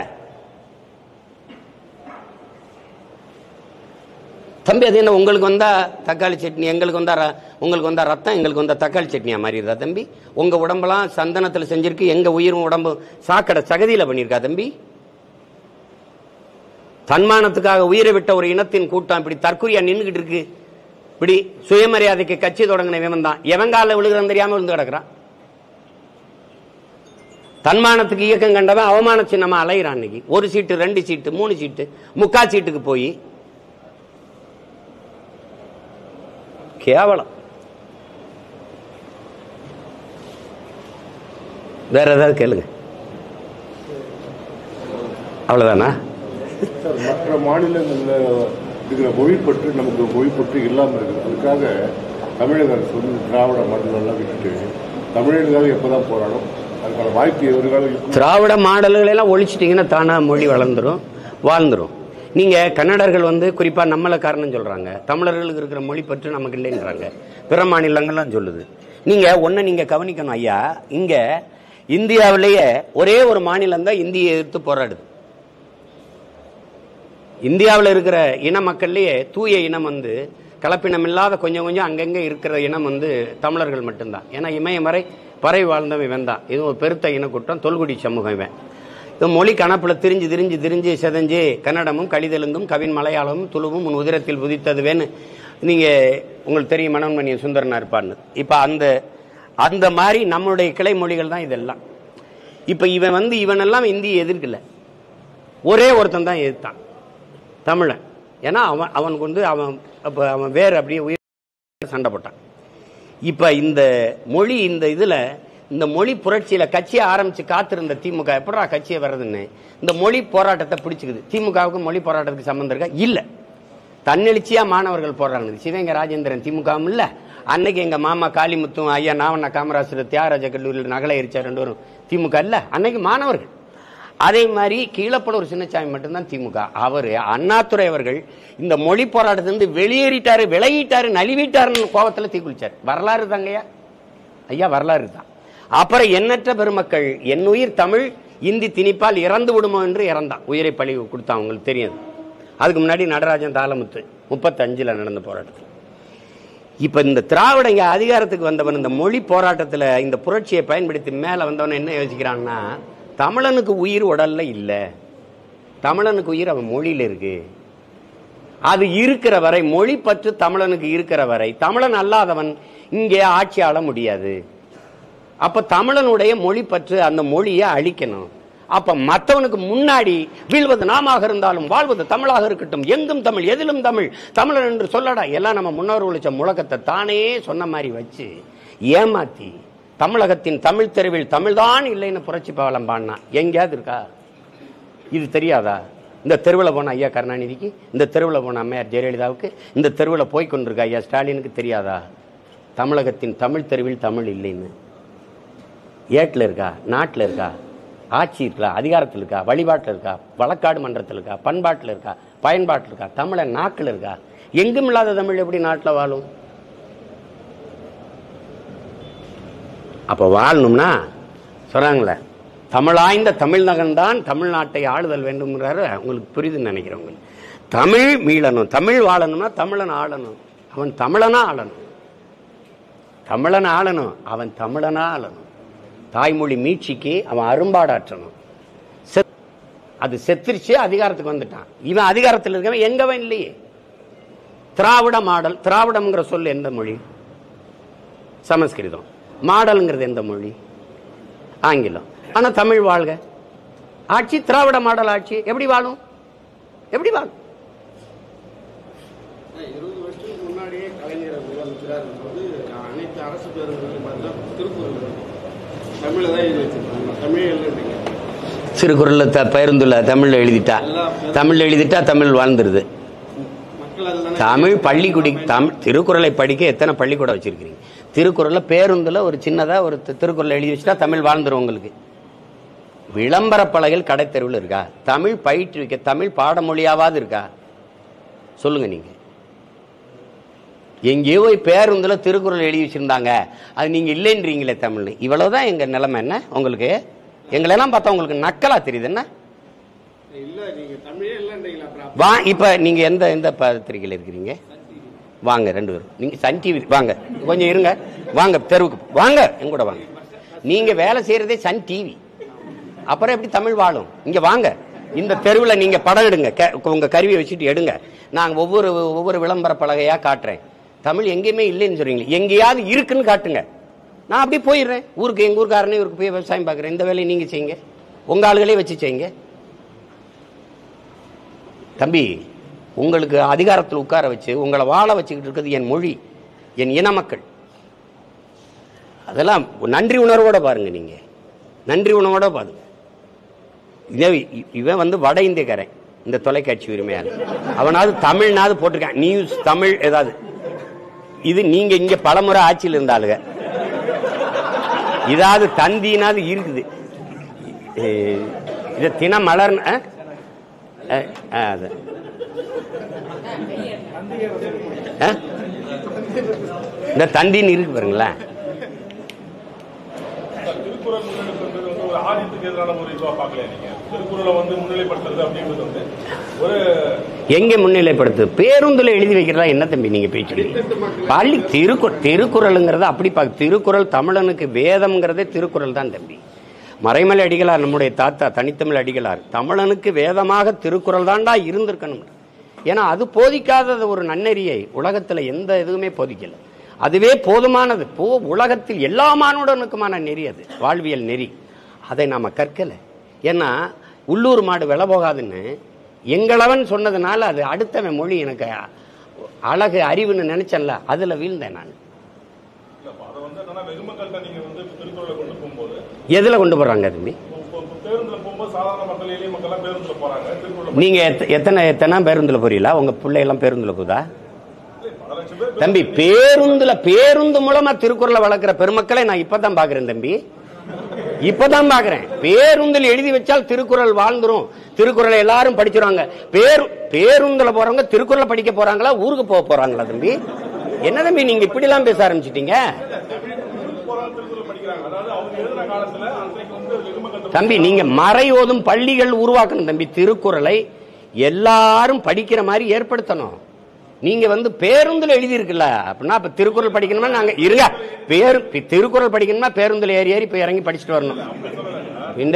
தம்பி அது என்ன உங்களுக்கு வந்தா தக்காளி சட்னி எங்களுக்கு வந்தா ர- உங்களுக்கு வந்தா ரத்தம் எங்களுக்கு வந்தா தக்காளி சட்னியா மாறிடுதா தம்பி உங்க உடம்பெல்லாம் சந்தனத்துல செஞ்சிருக்கு எங்க உயிரும் உடம்பு சாக்கடை சகதியில பண்ணியிருக்கா தம்பி தன்மானத்துக்காக உயிரை விட்ட ஒரு இனத்தின் கூட்டம் இப்படி தற்கொலையா நின்றுகிட்டு இருக்கு இப்படி சுயமரியாதைக்கு கட்சி தொடங்கின இவன் தான் எவன் காலில் விழுகிறன்னு தெரியாம விழுந்து கிடக்குறான் தன்மானத்துக்கு இயக்கம் கண்டவன் அவமான சின்னமா அலைகிறான் இன்னைக்கு ஒரு சீட்டு ரெண்டு சீட்டு மூணு சீட்டு முக்கா சீட்டுக்கு போய் கேவலம் வேற ஏதாவது கேளுங்க அவ்வளவுதானா சார் மற்ற மாநிலங்களில் இருக்கிற மொழி பற்று நமக்கு மொழி பற்று இல்லாமல் இருக்குது அதுக்காக தமிழக அரசு வந்து திராவிட மரங்களெல்லாம் விட்டுட்டு தமிழர்களுக்காக எப்பதான் போராடும் அதுக்கான வாய்ப்பு எதிர்காலம் இருக்கும் திராவிட மாடல்களை எல்லாம் ஒழிச்சிட்டிங்கன்னா தானா மொழி வளர்ந்துரும் வாழ்ந்துரும் நீங்க கன்னடர்கள் வந்து குறிப்பா நம்மள காரணம் சொல்றாங்க தமிழர்களுக்கு இருக்கிற மொழி பற்று நமக்கு இல்லைன்றாங்க பிற மாநிலங்கள்லாம் சொல்லுது நீங்க ஒன்னு நீங்க கவனிக்கணும் ஐயா இங்க இந்தியாவிலேயே ஒரே ஒரு மாநிலம் தான் இந்தியை எதிர்த்து போராடுது இந்தியாவில் இருக்கிற இன மக்கள்லயே தூய இனம் வந்து கலப்பினம் இல்லாத கொஞ்சம் கொஞ்சம் அங்கங்கே இருக்கிற இனம் வந்து தமிழர்கள் மட்டும்தான் ஏன்னா இமயமறை பறை வாழ்ந்தவன் இவன் தான் இது ஒரு பெருத்த இனக்கூட்டம் தொல்குடி சமூகம் இவன் இது மொழி கணப்புல திரிஞ்சு திரிஞ்சு திரிஞ்சு செதஞ்சு கன்னடமும் கலிதெலுங்கும் கவின் மலையாளமும் துளுவும் உன் உதிரத்தில் புதித்ததுவேன்னு நீங்க உங்களுக்கு தெரியும் மனோன்மணிய சுந்தரனா இருப்பான்னு இப்ப அந்த அந்த மாதிரி நம்மளுடைய கிளை மொழிகள் தான் இதெல்லாம் இப்ப இவன் வந்து இவனெல்லாம் இந்தியை எதிர்க்கல ஒரே ஒருத்தன் தான் எதிர்த்தான் தமிழன் ஏன்னா அவன் அவனுக்கு வந்து அவன் அப்போ அவன் வேற அப்படியே உயிர் சண்டை போட்டான் இப்போ இந்த மொழி இந்த இதில் இந்த மொழி புரட்சியில் கட்சியை ஆரம்பித்து காத்திருந்த திமுக எப்படா கட்சியை வர்றதுன்னு இந்த மொழி போராட்டத்தை பிடிச்சிக்குது திமுகவுக்கு மொழி போராட்டத்துக்கு சம்மந்தம் இருக்கா இல்லை தன்னெழுச்சியா மாணவர்கள் போடுறாங்க சிவங்க ராஜேந்திரன் திமுகவும் இல்ல அன்னைக்கு எங்க மாமா காளிமுத்தும் ஐயா நாவண்ண காமராசர் தியாகராஜ கல்லூரியில் நகலை எரிச்சா ரெண்டு பேரும் திமுக இல்ல அன்னைக்கு மாணவர்கள் அதே மாதிரி கீழப்பலூர் சின்னசாமி மட்டும்தான் திமுக அவரு அண்ணாதுரை அவர்கள் இந்த மொழி போராட்டத்திலிருந்து வெளியேறிட்டாரு விலகிட்டாரு நழுவிட்டாருன்னு கோபத்துல தீக்குளிச்சார் வரலாறு தாங்கய்யா ஐயா வரலாறு தான் அப்புறம் எண்ணற்ற பெருமக்கள் என் உயிர் தமிழ் இந்தி திணிப்பால் இறந்து விடுமோ என்று இறந்தான் உயிரை பழி கொடுத்தான் அவங்களுக்கு தெரியாது அதுக்கு முன்னாடி நடராஜன் தாளமுத்து முப்பத்தஞ்சுல நடந்த போராட்டத்தில் இப்ப இந்த திராவிட இங்க அதிகாரத்துக்கு வந்தவன் இந்த மொழி போராட்டத்துல இந்த புரட்சியை பயன்படுத்தி மேல வந்தவன் என்ன யோசிக்கிறான்னா தமிழனுக்கு உயிர் உடல்ல இல்ல தமிழனுக்கு உயிர் அவன் மொழியில இருக்கு அது இருக்கிற வரை மொழி பற்று தமிழனுக்கு இருக்கிற வரை தமிழன் அல்லாதவன் இங்கே ஆட்சி ஆள முடியாது அப்ப தமிழனுடைய மொழி பற்று அந்த மொழியை அழிக்கணும் அப்ப மத்தவனுக்கு முன்னாடி வீழ்வது நாமாக இருந்தாலும் வாழ்வது தமிழாக இருக்கட்டும் எங்கும் தமிழ் எதிலும் தமிழ் தமிழன் என்று சொல்லடா எல்லாம் நம்ம முன்னோர்கள் வச்ச முழக்கத்தை தானே சொன்ன மாதிரி வச்சு ஏமாத்தி தமிழகத்தின் தமிழ் தெருவில் தமிழ்தான் இல்லைன்னு புரட்சி பாவலம் பாடினா எங்கேயாவது இருக்கா இது தெரியாதா இந்த தெருவில் போன ஐயா கருணாநிதிக்கு இந்த தெருவில் போன அம்மையார் ஜெயலலிதாவுக்கு இந்த தெருவில் போய் கொண்டிருக்க ஐயா ஸ்டாலினுக்கு தெரியாதா தமிழகத்தின் தமிழ் தெருவில் தமிழ் இல்லைன்னு ஏட்டில் இருக்கா நாட்டில் இருக்கா ஆட்சி இருக்கா அதிகாரத்தில் இருக்கா வழிபாட்டில் இருக்கா வழக்காடு மன்றத்தில் இருக்கா பண்பாட்டில் இருக்கா பயன்பாட்டில் இருக்கா தமிழ நாக்கில் இருக்கா எங்கும் இல்லாத தமிழ் எப்படி நாட்டில் வாழும் அப்போ வாழணும்னா சொல்றாங்களே தமிழாய்ந்த தமிழ்நகன் தான் தமிழ்நாட்டை ஆளுதல் வேண்டும்ங்கிறாரு உங்களுக்கு புரியுதுன்னு நினைக்கிறேன் உங்களுக்கு தமிழ் மீளணும் தமிழ் வாழணும்னா தமிழன் ஆளணும் அவன் தமிழனா ஆளணும் தமிழன் ஆளணும் அவன் தமிழனா ஆளணும் தாய்மொழி மீட்சிக்கு அவன் அரும்பாடாற்றணும் செத்- அது செத்துருச்சு அதிகாரத்துக்கு வந்துட்டான் இவன் அதிகாரத்தில் இருக்கவன் எங்கவன் இல்லையே திராவிட மாடல் திராவிடம்ங்கிற சொல் எந்த மொழி சமஸ்கிருதம் மாடல்ங்கிறது எந்த மொழி ஆங்கிலம் ஆனா தமிழ் வாழ்க ஆட்சி திராவிட மாடல் ஆட்சி எப்படி வாழும் எப்படி வாழும் இருபது வருஷத்துக்கு முன்னாடியே கலைஞர் முதலமைச்சராக இருக்கும்போது அனைத்து அரசு பேருந்துகளையும் பார்த்தீங்கன்னா திருக்குறள் இருக்கும் தமிழில் தான் எழுதி வச்சிருக்காங்க தமிழ் எழுதுறீங்க திருக்குறள்ல த பேருந்துல தமிழ்ல எழுதிட்டா தமிழ்ல எழுதிட்டா தமிழ் வாழ்ந்துருது மக்கள் அதில் தமிழ் பள்ளிக்குடி தமிழ் திருக்குறளை படிக்க எத்தனை பள்ளிக்கூடம் வச்சிருக்கீங்க திருக்குறள்ல பேருந்துல ஒரு சின்னதா ஒரு தி- திருக்குறள் எழுதி வச்சுட்டா தமிழ் வாழ்ந்துரும் உங்களுக்கு விளம்பர பலகையில் கடை தெருவில் இருக்கா தமிழ் பயிற்றுவிக்க தமிழ் பாடமொழியாவது இருக்கா சொல்லுங்க நீங்க எங்கேயோ போய் பேருந்துல திருக்குறள் எழுதி வச்சிருந்தாங்க அது நீங்க இல்லைன்றீங்களே தமிழ்னு இவ்வளவுதான் எங்க நிலைமை என்ன உங்களுக்கு எங்களெல்லாம் பார்த்தா உங்களுக்கு நக்கலா தெரியுது என்ன இல்லை நீங்கள் தமிழே இல்லைன்றீங்களா அப்புறம் வா இப்ப நீங்க எந்த எந்த பத்திரிகையில் இருக்கிறீங்க வாங்க ரெண்டு பேரும் நீங்க சன் டிவி வாங்க கொஞ்சம் இருங்க வாங்க தெருவுக்கு வாங்க என் கூட வாங்க நீங்க வேலை செய்யறதே சன் டிவி அப்புறம் எப்படி தமிழ் வாழும் இங்க வாங்க இந்த தெருவில் நீங்க படம் எடுங்க க- உங்க கருவியை வச்சுட்டு எடுங்க நான் ஒவ்வொரு ஒவ்வொரு விளம்பர பலகையா காட்டுறேன் தமிழ் எங்கேயுமே இல்லைன்னு சொல்றீங்க எங்கேயாவது இருக்குன்னு காட்டுங்க நான் அப்படியே போயிடுறேன் ஊருக்கு எங்க ஊருக்காரனே ஊருக்கு போய் விவசாயம் பார்க்குறேன் இந்த வேலையை நீங்க செய்யுங்க உங்க ஆளுகளே வச்சு செய்யுங்க தம்பி உங்களுக்கு அதிகாரத்தில் உட்கார வச்சு உங்களை வாழ வச்சுக்கிட்டு இருக்கிறது என் மொழி என் இன மக்கள் அதெல்லாம் நன்றி உணர்வோட பாருங்க நீங்க நன்றி உணர்வோட பாருங்க இதே இ- இவன் வந்து வட இந்தியக்காரன் இந்த தொலைக்காட்சி உரிமையாளர் அவனாவது தமிழ்னாவது போட்டிருக்கான் நியூஸ் தமிழ் ஏதாவது இது நீங்க இங்க பலமுறை ஆட்சியில் இருந்தாளுங்க இதாவது தந்தினாவது இருக்குது ஏ, இது தின மலர் ஆ? ஆ, ஆ, அது ஆ? இந்த தந்தின்னு இருக்கு பாருங்களேன் திருக்குறள் முன்னெடுப்புன்றது வந்து ஒரு ஆரியத்துக்கு எதிரான ஒரு இதுவா பார்க்கல நீங்க திருக்குறளை வந்து முன்னிலைப்படுத்துறது அப்படின்றது வந்து ஒரு எங்க முன்னிலைப்படுத்து பேருந்துல எழுதி வைக்கிறதா என்ன தம்பி நீங்க பேசுறீங்க பள்ளி திருக்குறள் திருக்குறளுங்கிறது அப்படி பார்க்க திருக்குறள் தமிழனுக்கு வேதம்ங்கிறதே திருக்குறள் தான் தம்பி மறைமலை அடிகளார் நம்முடைய தாத்தா தனித்தமிழ் அடிகளார் தமிழனுக்கு வேதமாக திருக்குறள் தாண்டா இருந்திருக்கணும் ஏன்னா அது போதிக்காதது ஒரு நன்னெறியை உலகத்துல எந்த இதுவுமே போதிக்கல அதுவே போதுமானது போ உலகத்தில் எல்லா மானுடனுக்குமான நெறி அது வாழ்வியல் நெறி அதை நாம கற்கல ஏன்னா உள்ளூர் மாடு விலை போகாதுன்னு எங்களவன் சொன்னதுனால அது அடுத்தவன் மொழி எனக்கு அழகு அறிவுன்னு நினைச்சேன்ல அதுல வீழ்ந்தேன் நான் இல்லப்பா அதை வந்து என்னன்னா வெகுமக்கள்கிட்ட நீங்க வந்து திருக்குறளை கொண்டு போகும்போது எதுல கொண்டு போறாங்க தம்பி இப்போ- இப்போ இப்போ பேருந்துல போகும்போது சாதாரண மக்கள் எளிய மக்கள் எல்லாம் பேருந்துல போறாங்க திருக்குறளை நீங்க எத்த- எத்தனை எத்தனை பேருந்துல போறீங்களா உங்க பிள்ளையெல்லாம் பேருந்துல போதா பல லட்சம் பேர் தம்பி பேருந்துல பேருந்து மூலமா திருக்குறளை வளர்க்கிற பெருமக்களை நான் இப்பதான் பாக்குறேன் தம்பி இப்பதான் பாக்குறேன் பேருந்தில் எழுதி வச்சால் திருக்குறள் வாழ்ந்துரும் திருக்குறளை எல்லாரும் படிச்சிருவாங்க பேரு பேருந்துல போறவங்க திருக்குறளை படிக்க போறாங்களா ஊருக்கு போக போறாங்களா தம்பி என்ன தம்பி நீங்க இப்படி எல்லாம் பேச ஆரம்பிச்சிட்டீங்க போறாங்க திருக்குறள் படிக்கிறாங்க அதாவது அவங்க எழுதுன காலத்துல அன்றைக்கு வந்து வெகுமக்கள் தம்பி நீங்க மறை ஓதும் பள்ளிகள் உருவாக்கணும் தம்பி திருக்குறளை எல்லாரும் படிக்கிற மாதிரி ஏற்படுத்தணும் நீங்க வந்து பேருந்துல எழுதி இருக்குல்ல அப்படின்னா இப்ப திருக்குறள் படிக்கணுமா நாங்க இருங்க பேரு பி- திருக்குறள் படிக்கணுமா பேருந்துல ஏறி ஏறி போய் இறங்கி படிச்சுட்டு வரணும் என்ன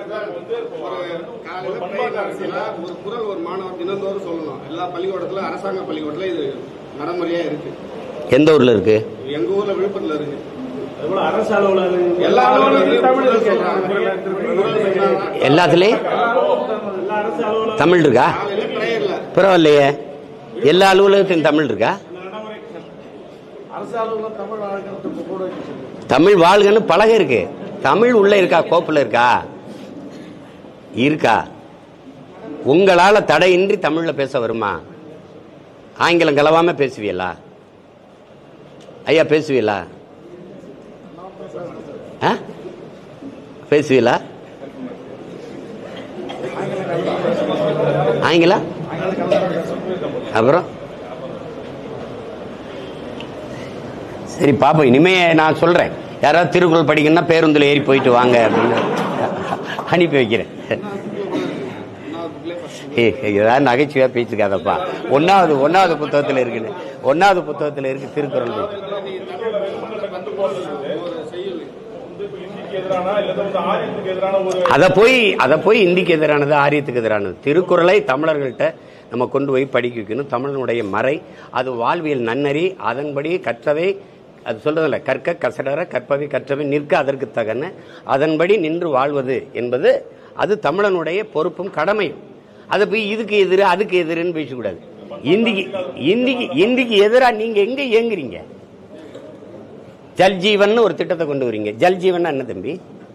காலையில பிரேயர் அரசியல ஒரு குரல் ஒரு மாணவர் தினந்தோறும் சொல்லணும் எல்லா பள்ளிக்கூடத்துல அரசாங்க பள்ளிக்கூடத்துல இது நடைமுறையா இருக்கு எந்த ஊர்ல இருக்கு எங்க ஊர்ல விழுப்புரத்துல இருக்கு அதுபோல அரசு அலுவலகம் எல்லா அலுவலகத்திலும் தமிழ் இருக்கு குரல் சொன்னாங்க. எல்லாத்துலயும் எல்லா அரசு அலுவலகம் தமிழ் இருக்கா காலையில பிரேயர்ல பரவாயில்லையே எல்லா அலுவலகத்திலும் தமிழ் இருக்கா அரசு அலுவலகம் தமிழ் வழக்கத்துக்கு கூட வச்சு தமிழ் வாழ்கன்னு பலகை இருக்கு தமிழ் உள்ள இருக்கா கோப்புல இருக்கா இருக்கா உங்களால தடையின்றி தமிழ்ல பேச வருமா ஆங்கிலம் கலவாம பேசுவீங்களா ஐயா பேசுவீங்களா ஆ? பேசுவீங்களா ஆங்கிலம் அப்புறம் சரி பாப்போம் இனிமே நான் சொல்றேன் யாராவது திருக்குறள் படிக்கணும்னா பேருந்துல ஏறி போயிட்டு வாங்க அப்படின்னு அனுப்பி வைக்கிறேன் ஏய், ஏதாவது நகைச்சுவையா பேச்சுக்காதப்பா ஒன்னாவது ஒன்னாவது புத்தகத்துல இருக்குது ஒன்னாவது புத்தகத்துல இருக்கு திருக்குறள் book. வந்து இப்போ இந்திக்கு எதிரான இல்ல வந்து ஆரியத்துக்கு எதிரான ஒரு அதை போய் அதை போய் இந்திக்கு எதிரானது ஆரியத்துக்கு எதிரானது திருக்குறளை தமிழர்கள்ட்ட நம்ம கொண்டு போய் படிக்க வைக்கணும் தமிழனுடைய மறை அது வாழ்வியல் நன்னறி அதன்படி கற்றவை அது சொல்றதில்ல கற்க கசடர கற்பவை கற்றவை நிற்க அதற்கு தகன அதன்படி நின்று வாழ்வது என்பது அது தமிழனுடைய பொறுப்பும் கடமையும் அதை போய் இதுக்கு எதிரு அதுக்கு எதிருன்னு பேசக்கூடாது இந்திக்கு இந்திக்கு இந்திக்கு எதிரா நீங்க எங்க இயங்குறீங்க ஜல் ஜீவன் ஒரு திட்டத்தை கொண்டு வரீங்க ஜல் ஜீவன் என்ன தம்பி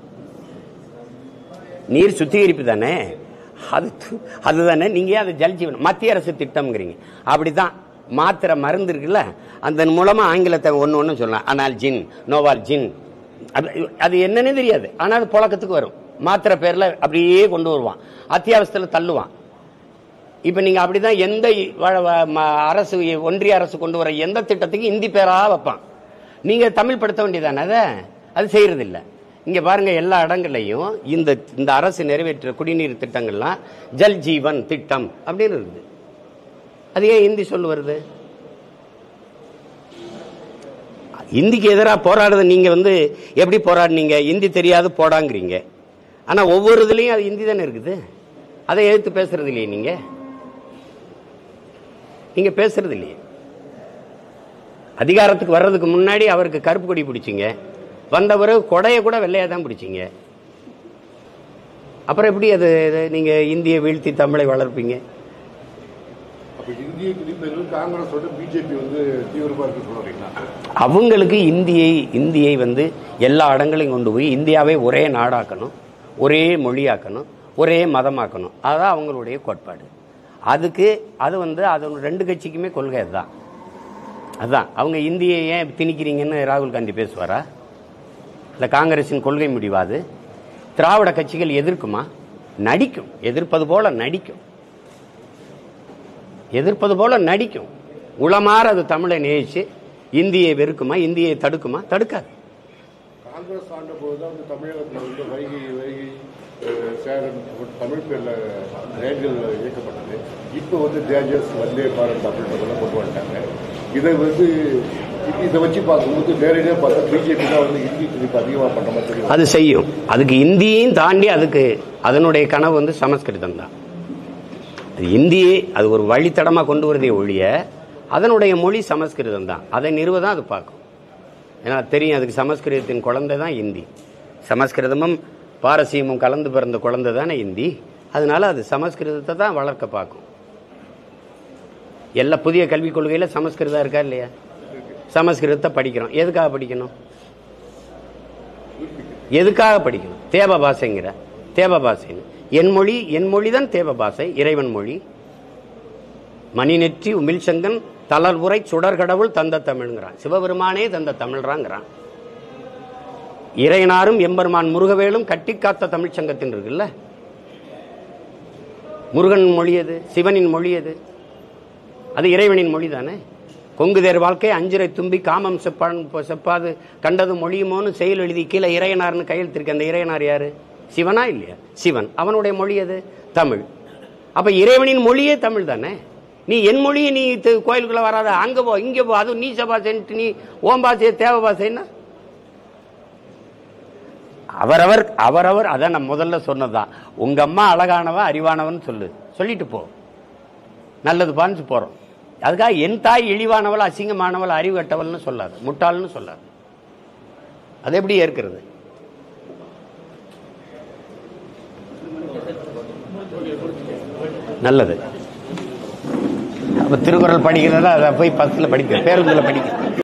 நீர் சுத்திகரிப்பு தானே அது து- அதுதானே நீங்க அது ஜல் ஜீவன் மத்திய அரசு திட்டம்ங்கிறீங்க அப்படிதான் மாத்திரை மருந்து இருக்குல்ல அந்த மூலமா ஆங்கிலத்தை ஒன்னு ஒன்னு சொல்லலாம் ஆனால் ஜின் நோவால் ஜின் அது- அது என்னன்னே தெரியாது ஆனா அது புழக்கத்துக்கு வரும் மாத்திரை பேர்ல அப்படியே கொண்டு வருவான் அத்தியாவசியத்துல தள்ளுவான் இப்ப நீங்க அப்படிதான் எந்த இ- வ- வ- ம- அரசு ஒன்றிய அரசு கொண்டு வர எந்த திட்டத்துக்கு இந்தி பேரா வைப்பான் நீங்க தமிழ் படுத்த வேண்டியதானே அதை அது செய்யறது இல்ல இங்க பாருங்க எல்லா இடங்கள்லையும் இந்த இந்த அரசு நிறைவேற்ற குடிநீர் திட்டங்கள்லாம் ஜல் ஜீவன் திட்டம் அப்படின்னு இருக்குது அது ஏன் இந்தி சொல்லு வருது இந்திக்கு எதிராக போராடுறது நீங்க வந்து எப்படி போராடுனீங்க இந்தி தெரியாது போடாங்கிறீங்க ஆனா ஒவ்வொரு இதுலயும் அது இந்தி தானே இருக்குது அதை எதிர்த்து பேசுறது இல்லையே நீங்க நீங்க பேசுறது இல்லையே அதிகாரத்துக்கு வர்றதுக்கு முன்னாடி அவருக்கு கருப்பு கொடி பிடிச்சிங்க வந்த பிறகு கொடையை கூட வெள்ளையா தான் பிடிச்சிங்க அப்புறம் எப்படி அது இது நீங்க இந்தியை வீழ்த்தி தமிழை வளர்ப்பீங்க அப்ப இந்திய திணிப்பதில் காங்கிரஸோட பிஜேபி வந்து தீவிரமா இருக்கு சொல்றீங்களா அவங்களுக்கு இந்தியை இந்தியை வந்து எல்லா இடங்களையும் கொண்டு போய் இந்தியாவை ஒரே நாடாக்கணும் ஒரே மொழியாக்கணும் ஒரே மதமாக்கணும் அதுதான் அவங்களுடைய கோட்பாடு அதுக்கு அது வந்து அது ரெண்டு கட்சிக்குமே கொள்கை அதுதான் அதுதான் அவங்க இந்தியை ஏன் திணிக்கிறீங்கன்னு ராகுல் காந்தி பேசுவாரா இந்த காங்கிரசின் கொள்கை முடிவாது திராவிட கட்சிகள் எதிர்க்குமா நடிக்கும் எதிர்ப்பது போல நடிக்கும் எதிர்ப்பது போல நடிக்கும் உளமாற அது தமிழை நேசிச்சு இந்தியை வெறுக்குமா இந்தியை தடுக்குமா தடுக்காது காங்கிரஸ் ஆண்ட போது தான் வந்து தமிழகத்தில் வந்து வைகை வைகை அஹ், சேரன் போன்ற தமிழ் பேர்ல ரயில்கள் இயக்கப்பட்டது இப்போ வந்து தேஜஸ் வந்தே பாரத் அப்படின்றதெல்லாம் கொண்டு வந்துட்டாங்க இதை வந்து இது- இதை வச்சு பார்க்கும்போது நேரடியாக பார்த்தா பிஜேபி தான் வந்து இந்தி திணிப்பு அதிகமாக பண்ணுற மாதிரி தெரியும் அது செய்யும் அதுக்கு இந்தியையும் தாண்டி அதுக்கு அதனுடைய கனவு வந்து சமஸ்கிருதம் தான் அது இந்தியே அது ஒரு வழித்தடமாக கொண்டு வரதே ஒழிய அதனுடைய மொழி சமஸ்கிருதம் தான் அதை நிறுவதான் அது பார்க்கும் ஏன்னா தெரியும் அதுக்கு சமஸ்கிருதத்தின் குழந்தை தான் இந்தி சமஸ்கிருதமும் பாரசீகமும் கலந்து பிறந்த குழந்தை தானே இந்தி அதனால அது சமஸ்கிருதத்தை தான் வளர்க்க பார்க்கும் எல்லா புதிய கல்விக் கொள்கையில் சமஸ்கிருதம் இருக்கா இல்லையா சமஸ்கிருதத்தை படிக்கிறோம் எதுக்காக படிக்கணும் எதுக்காக படிக்கணும் தேவ பாஷைங்கிற தேவ பாஷைன்னு என் மொழி என் மொழி தான் தேவ பாஷை இறைவன் மொழி மணிநெற்றி உமிழ்சங்கன் தளர்வுரை சுடர்கடவுள் தந்த தமிழ்ங்கிறான் சிவபெருமானே தந்த தமிழ்றாங்கிறான் இறையனாரும் எம்பெருமான் முருகவேலும் கட்டி காத்த தமிழ்ச்சங்கத்தின் இருக்குல்ல முருகன் மொழி எது சிவனின் மொழி எது அது இறைவனின் மொழி தானே கொங்குதேர் வாழ்க்கை அஞ்சிரை தும்பி காமம் செப்பான் செப்பாது கண்டது மொழியுமோன்னு செயல் எழுதி கீழே இறையனார்னு கையெழுத்திருக்க அந்த இறையனார் யாரு சிவனா இல்லையா சிவன் அவனுடைய மொழி எது தமிழ் அப்ப இறைவனின் மொழியே தமிழ் தானே நீ என் மொழியை நீ து- கோயிலுக்குள்ள வராத அங்க போ இங்க போ அதுவும் நீச்ச பாசைன்ட்டு நீ ஓம் பாசையை தேவ பாசைன்னா அவரவர் அவரவர் அதான் நான் முதல்ல சொன்னதுதான் உங்க அம்மா அழகானவன் அறிவானவன் சொல்லு சொல்லிட்டு போ நல்லது பான்னு போறோம் அதுக்காக என் தாய் இழிவானவள் அசிங்கமானவள் அறிவு கட்டவள்னு சொல்லாது முட்டாள்னு சொல்லாது அது எப்படி ஏற்கிறது நல்லது அப்ப திருக்குறள் படிக்கிறதா அதை போய் பஸ்ல படிக்க பேருந்துல படிக்க